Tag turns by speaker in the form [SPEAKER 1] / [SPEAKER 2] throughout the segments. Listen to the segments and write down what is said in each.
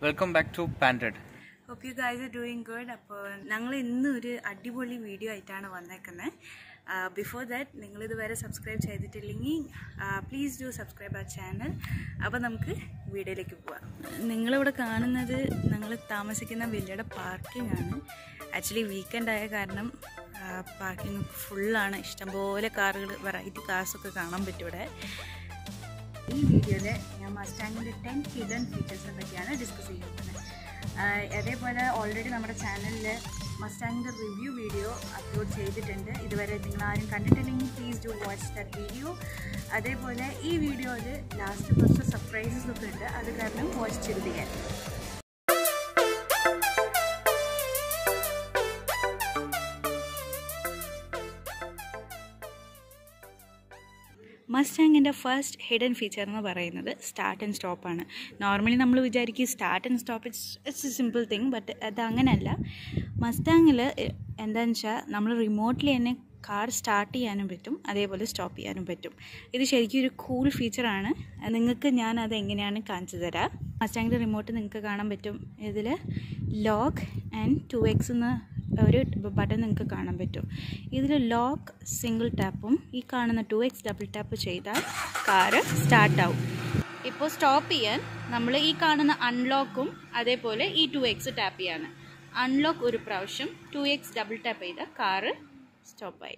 [SPEAKER 1] welcome back to panded
[SPEAKER 2] hope you guys are doing good അപ്പോൾ ഞങ്ങൾ ഇന്ന് ഒരു അടിപൊളി വീഡിയോ ആയിട്ടാണ് വന്നേക്കുന്നത് ബിഫോർ ദാറ്റ് നിങ്ങൾ ഇതുവരെ സബ്സ്ക്രൈബ് ചെയ്തിട്ടില്ലെങ്കിൽ പ്ലീസ് ഡു സബ്സ്ക്രൈബ് ആ ചാനൽ അപ്പോൾ നമുക്ക് വീഡിയോയിലേക്ക് പോവാം നിങ്ങളിവിടെ കാണുന്നത് ഞങ്ങൾ താമസിക്കുന്ന വില്ലയുടെ പാർക്കിംഗ് ആണ് ആക്ച്വലി വീക്കെൻഡ് ആയ കാരണം പാർക്കിംഗ് ഫുള്ളാണ് ഇഷ്ടംപോലെ കാറുകൾ വെറൈറ്റി കാർസൊക്കെ കാണാൻ പറ്റും ഇവിടെ ഈ വീഡിയോയിൽ ഞാൻ മസ്റ്റാങ്ങിൻ്റെ ടെൻ ഹിഡൻ ഫീച്ചേഴ്സിനെ പറ്റിയാണ് ഡിസ്കസ് ചെയ്യുന്നത് ആഹ് അതേപോലെ ഓൾറെഡി നമ്മുടെ ചാനലിൽ മസ്റ്റാങ്ങിൻ്റെ റിവ്യൂ വീഡിയോ അപ്ലോഡ് ചെയ്തിട്ടുണ്ട് ഇതുവരെ നിങ്ങൾ ആരും കണ്ടിട്ടില്ലെങ്കിൽ please do watch that video അതേപോലെ ഈ വീഡിയോയിൽ ലാസ്റ്റ് കുറച്ച് സർപ്രൈസസ് ഒക്കെ ഉണ്ട് അത് കാരണം വാച്ച് ചെയ്ത് ചെയ്യാൻ മസ്റ്റാങ്ങിൻ്റെ ഫസ്റ്റ് ഹിഡൻ ഫീച്ചർ എന്ന് പറയുന്നത് സ്റ്റാർട്ട് ആൻഡ് സ്റ്റോപ്പ് ആണ് നോർമലി നമ്മൾ വിചാരിക്കും start and stop it's it's a simple thing but അത് അങ്ങനെയല്ല മസ്റ്റാങ്ങിൽ എന്താണെന്ന് വെച്ചാൽ നമ്മൾ റിമോട്ട്ലി തന്നെ കാർ സ്റ്റാർട്ട് ചെയ്യാനും പറ്റും അതേപോലെ സ്റ്റോപ്പ് ചെയ്യാനും പറ്റും ഇത് ശരിക്കും ഒരു കൂൾ ഫീച്ചറാണ് നിങ്ങൾക്ക് ഞാൻ അത് എങ്ങനെയാണ് കാണിച്ചു തരാം മസ്റ്റാങ്ങിൻ്റെ റിമോട്ട് നിങ്ങൾക്ക് കാണാൻ പറ്റും ഇതിൽ ലോക്ക് ആൻഡ് ടു എക്സ് എന്ന് ഒരു ബട്ടൺ നിങ്ങൾക്ക് കാണാൻ പറ്റും ഇതിൽ ലോക്ക് സിംഗിൾ ടാപ്പും ഈ കാണുന്ന ടു എക്സ് ഡബിൾ ടാപ്പ് ചെയ്താൽ കാറ് സ്റ്റാർട്ടാവും ഇപ്പോൾ സ്റ്റോപ്പ് ചെയ്യാൻ നമ്മൾ ഈ കാണുന്ന അൺലോക്കും അതേപോലെ ഈ ടു എക്സ് ടാപ്പ് ചെയ്യാണ് അൺലോക്ക് ഒരു പ്രാവശ്യം ടു എക്സ് ഡബിൾ ടാപ്പ് ചെയ്താൽ കാറ് സ്റ്റോപ്പായി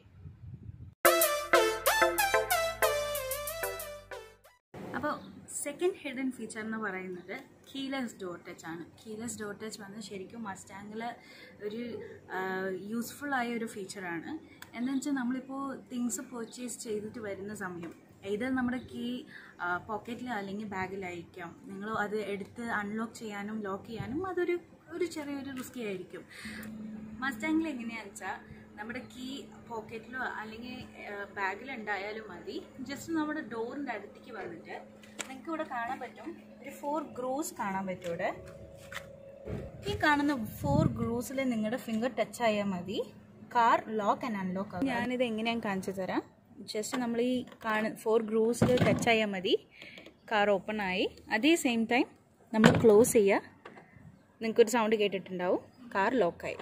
[SPEAKER 2] അപ്പോൾ സെക്കൻഡ് ഹിഡൻ ഫീച്ചർ എന്ന് പറയുന്നത് കീലെസ് ഡോർ ടച്ച് ആണ് കീലെസ് ഡോർ ടച്ച് വന്ന് ശരിക്കും മസ്റ്റാങ്ങിൽ ഒരു യൂസ്ഫുൾ ആയ ഒരു ഫീച്ചറാണ് എന്താണെന്ന് വെച്ചാൽ നമ്മളിപ്പോൾ തിങ്സ് പർച്ചേസ് ചെയ്തിട്ട് വരുന്ന സമയം ഇത് നമ്മുടെ കീ പോക്കറ്റിൽ അല്ലെങ്കിൽ ബാഗിലായിരിക്കാം നിങ്ങൾ അത് എടുത്ത് അൺലോക്ക് ചെയ്യാനും ലോക്ക് ചെയ്യാനും അതൊരു ഒരു ചെറിയൊരു റിസ്കി ആയിരിക്കും മസ്റ്റാങ്ങിൽ എങ്ങനെയാണെന്ന് വെച്ചാൽ നമ്മുടെ കീ പോക്കറ്റിലോ അല്ലെങ്കിൽ ബാഗിലുണ്ടായാലും മതി ജസ്റ്റ് നമ്മുടെ ഡോറിൻ്റെ അടുത്തേക്ക് വന്നിട്ട് നിങ്ങൾക്ക് ഇവിടെ കാണാൻ പറ്റും ഒരു ഫോർ ഗ്രോസ് കാണാൻ പറ്റും ഇവിടെ ഈ കാണുന്ന ഫോർ ഗ്രോസിൽ നിങ്ങളുടെ ഫിംഗർ ടച്ച് ആയാൽ മതി കാർ ലോക്ക് ആൻഡ് അൺലോക്ക് ആവും ഞാനിത് എങ്ങനെയാണ് കാണിച്ചു തരാം ജസ്റ്റ് നമ്മൾ ഈ കാണ ഫോർ ഗ്രൂസിൽ ടച്ച് ആയാൽ മതി കാർ ഓപ്പൺ ആയി അതേ സെയിം ടൈം നമ്മൾ ക്ലോസ് ചെയ്യുക നിങ്ങൾക്കൊരു സൗണ്ട് കേട്ടിട്ടുണ്ടാവും കാർ ലോക്കായി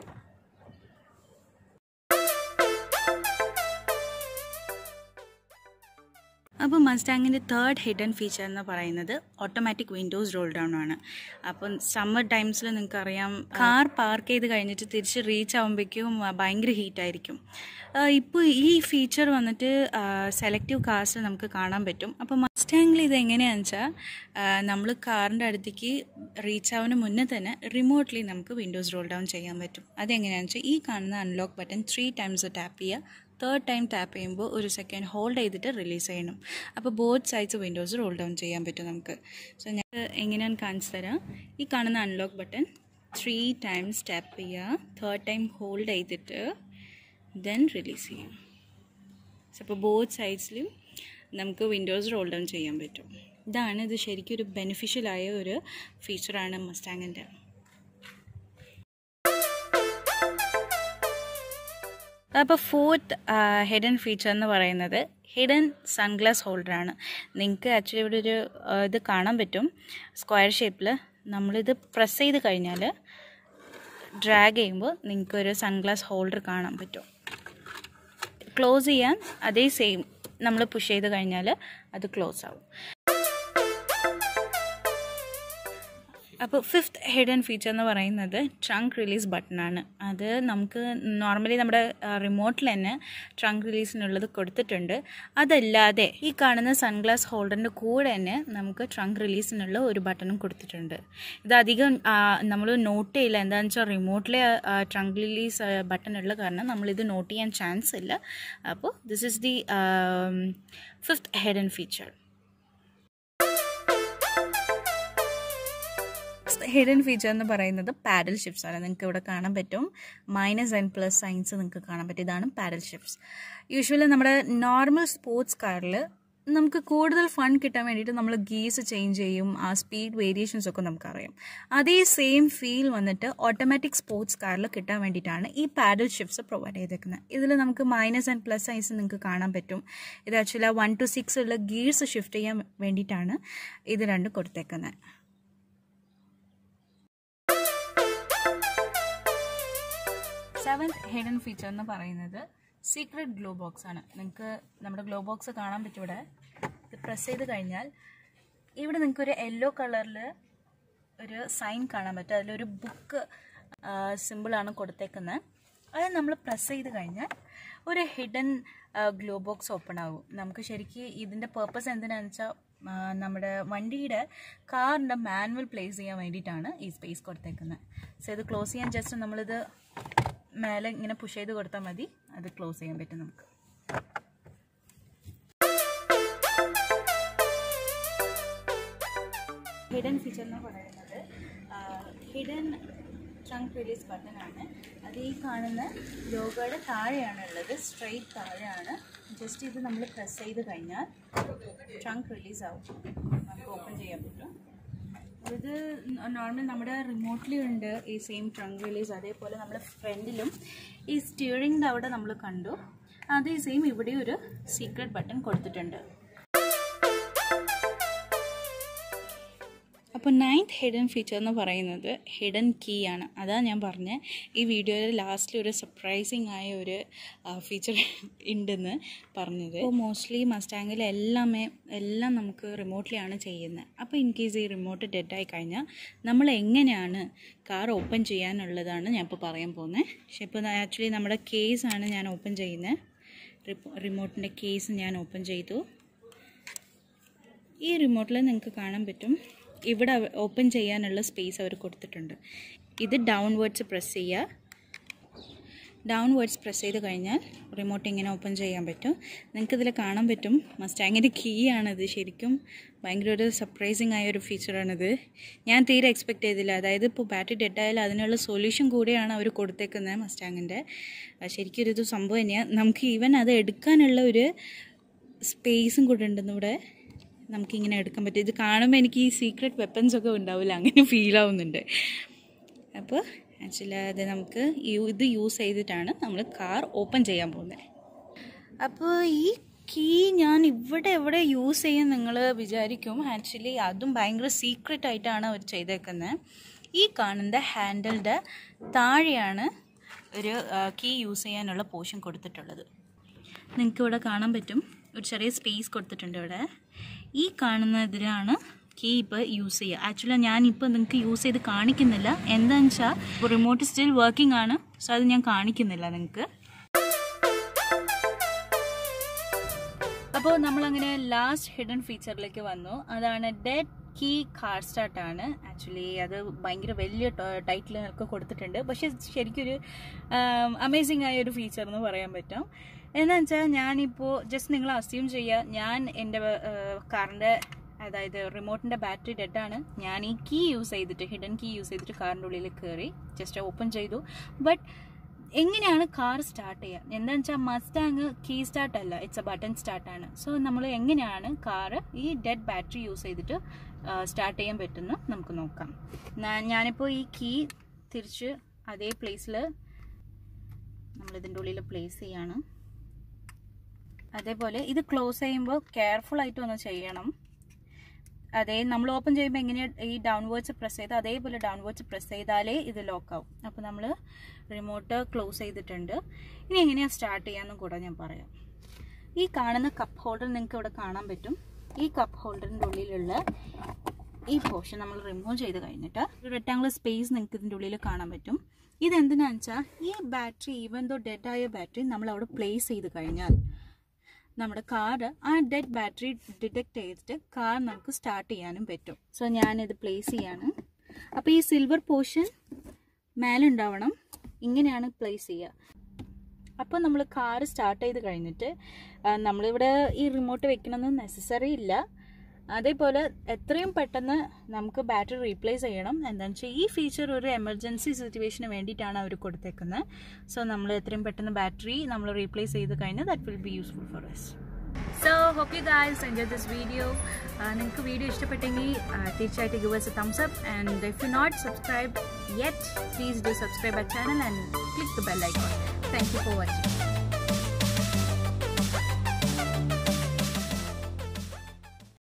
[SPEAKER 2] അപ്പോൾ മസ്റ്റാങ്ങിൻ്റെ തേർഡ് ഹിഡൻ ഫീച്ചർ എന്ന് പറയുന്നത് ഓട്ടോമാറ്റിക് വിൻഡോസ് റോൾ ഡൗൺ ആണ് അപ്പം സമ്മർ ടൈംസിൽ നിങ്ങൾക്കറിയാം കാർ പാർക്ക് ചെയ്ത് കഴിഞ്ഞിട്ട് തിരിച്ച് റീച്ച് ആകുമ്പോഴേക്കും ഭയങ്കര ഹീറ്റായിരിക്കും ഇപ്പോൾ ഈ ഫീച്ചർ വന്നിട്ട് സെലക്റ്റീവ് കാർസിൽ നമുക്ക് കാണാൻ പറ്റും അപ്പോൾ മസ്റ്റാങ്ങിൽ ഇത് എങ്ങനെയാണെന്ന് വെച്ചാൽ നമ്മൾ കാറിൻ്റെ അടുത്തേക്ക് റീച്ച് ആവുന്ന മുന്നേ തന്നെ റിമോട്ട്ലി നമുക്ക് വിൻഡോസ് റോൾ ഡൗൺ ചെയ്യാൻ പറ്റും അതെങ്ങനെയാണെന്ന് വെച്ചാൽ ഈ കാണുന്ന unlock button three times tap ചെയ്യുക തേർഡ് ടൈം ടാപ്പ് ചെയ്യുമ്പോൾ ഒരു സെക്കൻഡ് ഹോൾഡ് ചെയ്തിട്ട് റിലീസ് ചെയ്യണം അപ്പോൾ both sides windows roll down ചെയ്യാൻ പറ്റും നമുക്ക് സോ ഞാൻ എങ്ങനെയാണ് കാണിച്ചു തരാം ഈ കാണുന്ന unlock button three times tap ചെയ്യുക തേർഡ് ടൈം ഹോൾഡ് ചെയ്തിട്ട് ദെൻ റിലീസ് ചെയ്യാം സോ അപ്പോൾ ബോത്ത് സൈഡ്സിലും നമുക്ക് വിൻഡോസ് റോൾ ഡൗൺ ചെയ്യാൻ പറ്റും ഇതാണ് ഇത് ശരിക്കും ഒരു ബെനിഫിഷ്യലായ ഒരു ഫീച്ചറാണ് മസ്റ്റാങ്ങിൻ്റെ അപ്പോൾ ഫോർത്ത് ഹിഡൻ ഫീച്ചർ എന്ന് പറയുന്നത് ഹിഡൻ സൺഗ്ലാസ് ഹോൾഡറാണ് നിങ്ങൾക്ക് ആക്ച്വലി ഇവിടെ ഒരു ഇത് കാണാൻ പറ്റും സ്ക്വയർ ഷേപ്പിൽ നമ്മളിത് പ്രസ് ചെയ്ത് കഴിഞ്ഞാൽ ഡ്രാഗ് ചെയ്യുമ്പോൾ നിങ്ങൾക്ക് ഒരു സൺഗ്ലാസ് ഹോൾഡർ കാണാൻ പറ്റും ക്ലോസ് ചെയ്യാൻ അതേ സെയിം നമ്മൾ പുഷ് ചെയ്ത് കഴിഞ്ഞാൽ അത് ക്ലോസ് ആവും അപ്പോൾ ഫിഫ്ത്ത് ഹിഡൻ ഫീച്ചർ എന്ന് പറയുന്നത് ട്രങ്ക് റിലീസ് ബട്ടണാണ് അത് നമുക്ക് നോർമലി നമ്മുടെ റിമോട്ടിൽ തന്നെ ട്രങ്ക് റിലീസിനുള്ളത് കൊടുത്തിട്ടുണ്ട് അതല്ലാതെ ഈ കാണുന്ന സൺഗ്ലാസ് ഹോൾഡറിൻ്റെ കൂടെ തന്നെ നമുക്ക് ട്രങ്ക് റിലീസിനുള്ള ഒരു ബട്ടണും കൊടുത്തിട്ടുണ്ട് ഇത് അധികം നമ്മൾ നോട്ട് ചെയ്യില്ല എന്താണെന്ന് വെച്ചാൽ റിമോട്ടിലെ ട്രങ്ക് റിലീസ് ബട്ടൺ ഉള്ള കാരണം നമ്മളിത് നോട്ട് ചെയ്യാൻ ചാൻസ് ഇല്ല അപ്പോൾ this is the fifth hidden feature hidden feature എന്ന് പറയുന്നത് പാഡൽ ഷിഫ്റ്റ്സ് ആണ് നിങ്ങൾക്ക് ഇവിടെ കാണാൻ പറ്റും മൈനസ് ആൻഡ് പ്ലസ് സൈൻസ് നിങ്ങൾക്ക് കാണാൻ പറ്റും ഇതാണ് പാഡൽ ഷിഫ്റ്റ്സ് യൂഷ്വലി നമ്മുടെ നോർമൽ സ്പോർട്സ് കാറിൽ നമുക്ക് കൂടുതൽ ഫൺ കിട്ടാൻ വേണ്ടിയിട്ട് നമ്മൾ ഗീസ് ചേഞ്ച് ചെയ്യും ആ സ്പീഡ് വേരിയേഷൻസ് ഒക്കെ നമുക്കറിയാം അതേ സെയിം ഫീൽ വന്നിട്ട് ഓട്ടോമാറ്റിക് സ്പോർട്സ് കാറിൽ കിട്ടാൻ വേണ്ടിയിട്ടാണ് ഈ പാഡൽ ഷിഫ്റ്റ്സ് പ്രൊവൈഡ് ചെയ്തേക്കുന്നത് ഇതിൽ നമുക്ക് മൈനസ് ആൻഡ് പ്ലസ് സൈസ് നിങ്ങൾക്ക് കാണാൻ പറ്റും ഇത് ആക്ച്വലി വൺ ടു സിക്സ് ഉള്ള ഗീർസ് ഷിഫ്റ്റ് ചെയ്യാൻ വേണ്ടിയിട്ടാണ് ഇത് രണ്ടും കൊടുത്തേക്കുന്നത് സെവൻത് ഹിഡൻ ഫീച്ചർ എന്ന് പറയുന്നത് സീക്രട്ട് ഗ്ലോ ബോക്സ് ആണ് നിങ്ങൾക്ക് നമ്മുടെ ഗ്ലോ ബോക്സ് കാണാൻ പറ്റും ഇവിടെ ഇത് പ്രസ് ചെയ്ത് കഴിഞ്ഞാൽ ഇവിടെ നിങ്ങൾക്ക് ഒരു യെല്ലോ കളറിൽ ഒരു സൈൻ കാണാൻ പറ്റും അതിലൊരു ബുക്ക് സിമ്പിളാണ് കൊടുത്തേക്കുന്നത് അത് നമ്മൾ പ്രസ് ചെയ്ത് കഴിഞ്ഞാൽ ഒരു ഹിഡൻ ഗ്ലോ ബോക്സ് ഓപ്പൺ ആകും നമുക്ക് ശരിക്കും ഇതിൻ്റെ പേർപ്പസ് എന്തിനാണെന്ന് വെച്ചാൽ നമ്മുടെ വണ്ടിയുടെ കാറിൻ്റെ മാനുവൽ പ്ലേസ് ചെയ്യാൻ വേണ്ടിയിട്ടാണ് ഈ സ്പേസ് കൊടുത്തേക്കുന്നത് സോ ഇത് ക്ലോസ് ചെയ്യാൻ ജസ്റ്റ് നമ്മളിത് മേലെ ഇങ്ങനെ പുഷ് ചെയ്ത് കൊടുത്താൽ മതി അത് ക്ലോസ് ചെയ്യാൻ പറ്റും നമുക്ക് ഹിഡൻ ഫീച്ചർ എന്ന് പറയുന്നത് ഹിഡൻ ട്രങ്ക് റിലീസ് ബട്ടൺ ആണ് അത് ഈ കാണുന്ന ലോഗോയുടെ താഴെയാണ് ഉള്ളത് സ്ട്രെയിറ്റ് താഴെയാണ് ജസ്റ്റ് ഇത് നമ്മൾ പ്രസ് ചെയ്ത് കഴിഞ്ഞാൽ ട്രങ്ക് റിലീസ് ആവും നമുക്ക് ഓപ്പൺ ചെയ്യാൻ പറ്റും ഇത് നോർമൽ നമ്മുടെ റിമോട്ട്ലി ഉണ്ട് ഈ സെയിം ട്രങ്ക് റിലീസ് അതേപോലെ നമ്മുടെ ഫ്രണ്ടിലും ഈ സ്റ്റിയറിംഗിൻ്റെ അവിടെ നമ്മൾ കണ്ടു അതേ സെയിം ഇവിടെ ഒരു സീക്രട്ട് ബട്ടൺ കൊടുത്തിട്ടുണ്ട് അപ്പോൾ നയൻത് ഹിഡൻ ഫീച്ചർ എന്ന് പറയുന്നത് ഹിഡൻ കീ ആണ് അതാ ഞാൻ പറഞ്ഞ ഈ വീഡിയോയിൽ ലാസ്റ്റിൽ ഒരു സർപ്രൈസിങ് ആയ ഒരു ഫീച്ചർ ഉണ്ടെന്ന് പറഞ്ഞത് അപ്പോൾ മോസ്റ്റ്ലി മസ്റ്റാങ്ങിൽ എല്ലാമേ എല്ലാം നമുക്ക് റിമോട്ട്ലിയാണ് ചെയ്യുന്നത് അപ്പോൾ ഇൻ കേസ് ഈ റിമോട്ട് ഡെഡായി കഴിഞ്ഞാൽ നമ്മൾ എങ്ങനെയാണ് കാർ ഓപ്പൺ ചെയ്യാനുള്ളതാണ് ഞാൻ ഇപ്പോൾ പറയാൻ പോകുന്നത് പക്ഷേ ഇപ്പോൾ ആക്ച്വലി നമ്മുടെ കേസാണ് ഞാൻ ഓപ്പൺ ചെയ്യുന്നത് റിമോട്ടിൻ്റെ കേസ് ഞാൻ ഓപ്പൺ ചെയ്തു ഈ റിമോട്ടിൽ നിങ്ങൾക്ക് കാണാൻ പറ്റും ഇവിടെ ഓപ്പൺ ചെയ്യാനുള്ള സ്പേസ് അവർ കൊടുത്തിട്ടുണ്ട് ഇത് ഡൗൺവേർഡ്സ് പ്രസ് ചെയ്യുക ഡൗൺവേർഡ്സ് പ്രസ് ചെയ്ത് കഴിഞ്ഞാൽ റിമോട്ട് ഇങ്ങനെ ഓപ്പൺ ചെയ്യാൻ പറ്റും നിങ്ങൾക്ക് ഇതിൽ കാണാൻ പറ്റും മസ്റ്റാങ്ങിൻ്റെ കീ ആണിത് ശരിക്കും ഭയങ്കര ഒരു സർപ്രൈസിങ് ആയ ഒരു ഫീച്ചറാണിത് ഞാൻ തീരെ എക്സ്പെക്ട് ചെയ്തില്ല അതായത് ഇപ്പോൾ ബാറ്ററി ഡെഡ് ആയാലും അതിനുള്ള സൊല്യൂഷൻ കൂടിയാണ് അവർ കൊടുത്തേക്കുന്നത് മസ്റ്റാങ്ങിൻ്റെ ശരിക്കും ഒരു ഇത് സംഭവം തന്നെയാണ് നമുക്ക് ഈവൻ അത് എടുക്കാനുള്ള ഒരു സ്പേസും കൂടെ ഉണ്ടെന്ന് ഇവിടെ നമുക്കിങ്ങനെ എടുക്കാൻ പറ്റും ഇത് കാണുമ്പോൾ എനിക്ക് ഈ സീക്രട്ട് വെപ്പൻസ് ഒക്കെ ഉണ്ടാവില്ല അങ്ങനെ ഫീൽ ആവുന്നുണ്ട് അപ്പോൾ ആക്ച്വലി അത് നമുക്ക് ഇത് യൂസ് ചെയ്തിട്ടാണ് നമ്മൾ കാർ ഓപ്പൺ ചെയ്യാൻ പോകുന്നത് അപ്പോൾ ഈ കീ ഞാൻ ഇവിടെ എവിടെ യൂസ് ചെയ്യും നിങ്ങൾ വിചാരിക്കും ആക്ച്വലി അതും ഭയങ്കര സീക്രട്ട് ആയിട്ടാണ് അവർ ചെയ്തേക്കുന്നത് ഈ കാണുന്ന ഹാൻഡിലിൻ്റെ താഴെയാണ് ഒരു കീ യൂസ് ചെയ്യാനുള്ള പോർഷൻ കൊടുത്തിട്ടുള്ളത് നിങ്ങൾക്ക് ഇവിടെ കാണാൻ പറ്റും ഒരു ചെറിയ സ്പേസ് കൊടുത്തിട്ടുണ്ട് ഇവിടെ ഈ കാണുന്നതിലാണ് കീ ഇപ്പോൾ യൂസ് ചെയ്യുക ആക്ച്വലി ഞാനിപ്പോൾ നിങ്ങൾക്ക് യൂസ് ചെയ്ത് കാണിക്കുന്നില്ല എന്താണെന്ന് വെച്ചാൽ റിമോട്ട് സ്റ്റിൽ വർക്കിംഗ് ആണ് സോ അത് ഞാൻ കാണിക്കുന്നില്ല നിങ്ങൾക്ക് അപ്പോൾ നമ്മളങ്ങനെ ലാസ്റ്റ് ഹിഡൻ ഫീച്ചറിലേക്ക് വന്നു അതാണ് ഡെഡ് കീ കാർ സ്റ്റാർട്ട് ആണ് ആക്ച്വലി അത് ഭയങ്കര വലിയ ടൈറ്റിലൊക്കെ കൊടുത്തിട്ടുണ്ട് പക്ഷെ ശരിക്കൊരു അമേസിങ് ആയ ഒരു ഫീച്ചർ എന്ന് പറയാൻ പറ്റും എന്താ വെച്ചാൽ ഞാനിപ്പോൾ ജസ്റ്റ് നിങ്ങൾ അസ്യൂം ചെയ്യുക ഞാൻ എൻ്റെ കാറിൻ്റെ അതായത് റിമോട്ടിൻ്റെ ബാറ്ററി ഡെഡാണ് ഞാൻ ഈ കീ യൂസ് ചെയ്തിട്ട് ഹിഡൻ കീ യൂസ് ചെയ്തിട്ട് കാറിൻ്റെ ഉള്ളിൽ കയറി ജസ്റ്റ് ഓപ്പൺ ചെയ്തു ബട്ട് എങ്ങനെയാണ് കാർ സ്റ്റാർട്ട് ചെയ്യുക എന്താണെന്ന് വെച്ചാൽ മസ്റ്റാങ് കീ സ്റ്റാർട്ട് അല്ല ഇറ്റ്സ് എ ബട്ടൺ സ്റ്റാർട്ടാണ് സോ നമ്മൾ എങ്ങനെയാണ് കാറ് ഈ ഡെഡ് ബാറ്ററി യൂസ് ചെയ്തിട്ട് സ്റ്റാർട്ട് ചെയ്യാൻ പറ്റുമെന്ന് നമുക്ക് നോക്കാം ഞാനിപ്പോൾ ഈ കീ തിരിച്ച് അതേ പ്ലേസിൽ നമ്മളിതിൻ്റെ ഉള്ളിൽ പ്ലേസ് ചെയ്യാണ് അതേപോലെ ഇത് ക്ലോസ് ചെയ്യുമ്പോൾ കെയർഫുൾ ആയിട്ട് ഒന്ന് ചെയ്യണം അതേ നമ്മൾ ഓപ്പൺ ചെയ്യുമ്പോൾ എങ്ങനെയാണ് ഈ ഡൗൺവേർഡ്സ് പ്രസ് ചെയ്ത് അതേപോലെ ഡൗൺവേർഡ്സ് പ്രസ് ചെയ്താലേ ഇത് ലോക്കാവും അപ്പോൾ നമ്മൾ റിമോട്ട് ക്ലോസ് ചെയ്തിട്ടുണ്ട് ഇനി എങ്ങനെയാണ് സ്റ്റാർട്ട് ചെയ്യാമെന്നും കൂടെ ഞാൻ പറയാം ഈ കാണുന്ന കപ്പ് ഹോൾഡർ നിങ്ങൾക്ക് ഇവിടെ കാണാൻ പറ്റും ഈ കപ്പ് ഹോൾഡറിൻ്റെ ഉള്ളിലുള്ള ഈ പോർഷൻ നമ്മൾ റിമൂവ് ചെയ്ത് കഴിഞ്ഞിട്ട് റെക്ടാങ്കുലർ സ്പേസ് നിങ്ങൾക്ക് ഇതിൻ്റെ ഉള്ളിൽ കാണാൻ പറ്റും ഇതെന്തിനാണെന്ന് വെച്ചാൽ ഈ ബാറ്ററി ഈവൻ ദോ ഡെഡ് ആയ ബാറ്ററി നമ്മൾ അവിടെ പ്ലേസ് ചെയ്ത് കഴിഞ്ഞാൽ നമ്മുടെ കാർ ആ ഡെഡ് ബാറ്ററി ഡിറ്റക്ട് ചെയ്തിട്ട് കാർ നമുക്ക് സ്റ്റാർട്ട് ചെയ്യാനും പറ്റും സോ ഞാനിത് പ്ലേസ് ചെയ്യാണ് അപ്പോൾ ഈ സിൽവർ പോർഷൻ മേലുണ്ടാവണം ഇങ്ങനെയാണ് പ്ലേസ് ചെയ്യുക അപ്പോൾ നമ്മൾ കാർ സ്റ്റാർട്ട് ചെയ്ത് കഴിഞ്ഞിട്ട് നമ്മളിവിടെ ഈ റിമോട്ട് വെക്കണമെന്ന് നെസസറി ഇല്ല അതേപോലെ എത്രയും പെട്ടെന്ന് നമുക്ക് ബാറ്ററി റീപ്ലേസ് ചെയ്യണം എന്താണെന്ന് വെച്ചാൽ ഈ ഫീച്ചർ ഒരു എമർജൻസി സിറ്റുവേഷന് വേണ്ടിയിട്ടാണ് അവർ കൊടുത്തേക്കുന്നത് സോ നമ്മൾ എത്രയും പെട്ടെന്ന് ബാറ്ററി നമ്മൾ റീപ്ലേസ് ചെയ്ത് കഴിഞ്ഞാൽ that will be useful for us so hope you guys enjoy this video നിങ്ങൾക്ക് വീഡിയോ ഇഷ്ടപ്പെട്ടെങ്കിൽ തീർച്ചയായിട്ടും give us a thumbs up and if you not subscribe yet please do subscribe our channel and click the bell icon thank you for watching